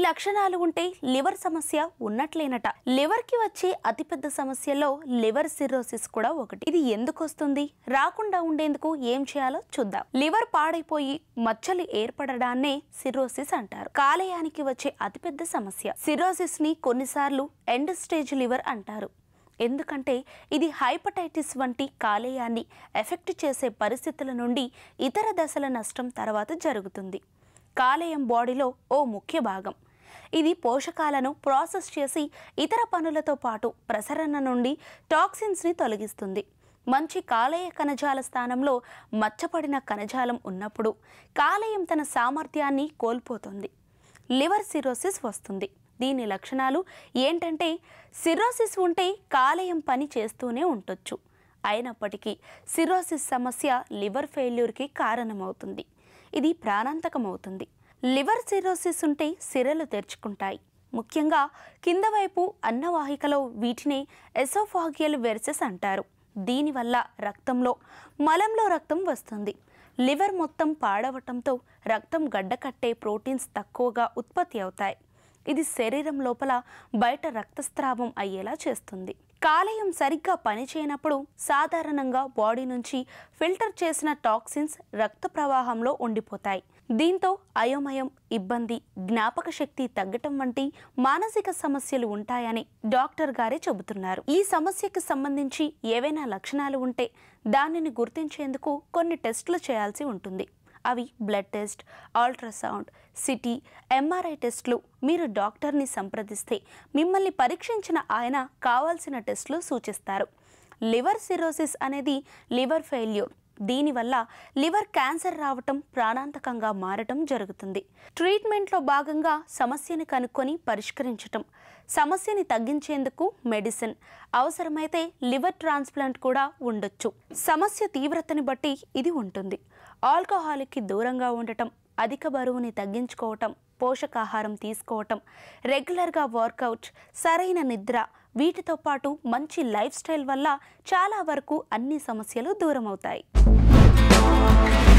లక్షణాలు ఉంటే లివర్ సమస్య ఉన్నట్లేనట లివర్ కి వచ్చే అతిపెద్ద సమస్యల్లో లివర్ సిర్రోసిస్ కూడా ఒకటి ఇది ఎందుకు వస్తుంది రాకుండా ఉండేందుకు ఏం చేయాలో చూద్దాం లివర్ పాడైపోయి మచ్చలు ఏర్పడడాన్నే సిర్రోసిస్ అంటారు కాలేయానికి వచ్చే అతిపెద్ద సమస్య సిర్రోసిస్ ని కొన్నిసార్లు ఎండ్ స్టేజ్ లివర్ అంటారు ఎందుకంటే ఇది హైపటైటిస్ వంటి కాలేయాన్ని ఎఫెక్ట్ చేసే పరిస్థితుల నుండి ఇతర దశల నష్టం తర్వాత జరుగుతుంది కాలేయం బాడీలో ఓ ముఖ్య భాగం ఇది పోషకాలను ప్రాసెస్ చేసి ఇతర పనులతో పాటు ప్రసరణ నుండి టాక్సిన్స్ని తొలగిస్తుంది మంచి కాలేయ కణజాల స్థానంలో మచ్చపడిన కణజాలం ఉన్నప్పుడు కాలేయం తన సామర్థ్యాన్ని కోల్పోతుంది లివర్ సిరోసిస్ వస్తుంది దీని లక్షణాలు ఏంటంటే సిరోసిస్ ఉంటే కాలేయం పని చేస్తూనే ఉండొచ్చు అయినప్పటికీ సిరోసిస్ సమస్య లివర్ ఫెయిల్యూర్కి కారణమవుతుంది ఇది ప్రాణాంతకమవుతుంది లివర్ సిరోసిస్ ఉంటే సిరలు తెరుచుకుంటాయి ముఖ్యంగా కింద వైపు అన్నవాహికలో వీటిని ఎసోఫాగియల్ వెర్సెస్ అంటారు దీనివల్ల రక్తంలో మలంలో రక్తం వస్తుంది లివర్ మొత్తం పాడవటంతో రక్తం గడ్డకట్టే ప్రోటీన్స్ తక్కువగా ఉత్పత్తి అవుతాయి ఇది శరీరం లోపల బయట రక్తస్రావం అయ్యేలా చేస్తుంది కాలేయం సరిగ్గా పనిచేయనప్పుడు సాధారణంగా బాడీ నుంచి ఫిల్టర్ చేసిన టాక్సిన్స్ రక్త ప్రవాహంలో ఉండిపోతాయి దీంతో అయోమయం ఇబ్బంది జ్ఞాపక శక్తి తగ్గటం వంటి మానసిక సమస్యలు ఉంటాయని డాక్టర్ గారే చెబుతున్నారు ఈ సమస్యకి సంబంధించి ఏవైనా లక్షణాలు ఉంటే దానిని గుర్తించేందుకు కొన్ని టెస్టులు చేయాల్సి ఉంటుంది అవి blood test ultrasound CT MRI టెస్టులు మీరు డాక్టర్ని సంప్రదిస్తే మిమ్మల్ని పరీక్షించిన ఆయన కావాల్సిన టెస్టులు సూచిస్తారు లివర్ సిరోసిస్ అనేది లివర్ ఫెయిల్యూర్ దీనివల్ల లివర్ క్యాన్సర్ రావటం ప్రాణాంతకంగా మారటం జరుగుతుంది ట్రీట్మెంట్లో భాగంగా సమస్యని కనుక్కొని పరిష్కరించటం సమస్యని తగ్గించేందుకు మెడిసిన్ అవసరమైతే లివర్ ట్రాన్స్ప్లాంట్ కూడా ఉండొచ్చు సమస్య తీవ్రతని బట్టి ఇది ఉంటుంది ఆల్కహాలిక్కి దూరంగా ఉండటం అధిక బరువుని తగ్గించుకోవటం పోషకాహారం తీసుకోవటం రెగ్యులర్గా వర్కౌట్ సరైన నిద్ర వీటితో పాటు మంచి లైఫ్ స్టైల్ వల్ల చాలా వరకు అన్ని సమస్యలు దూరం అవుతాయి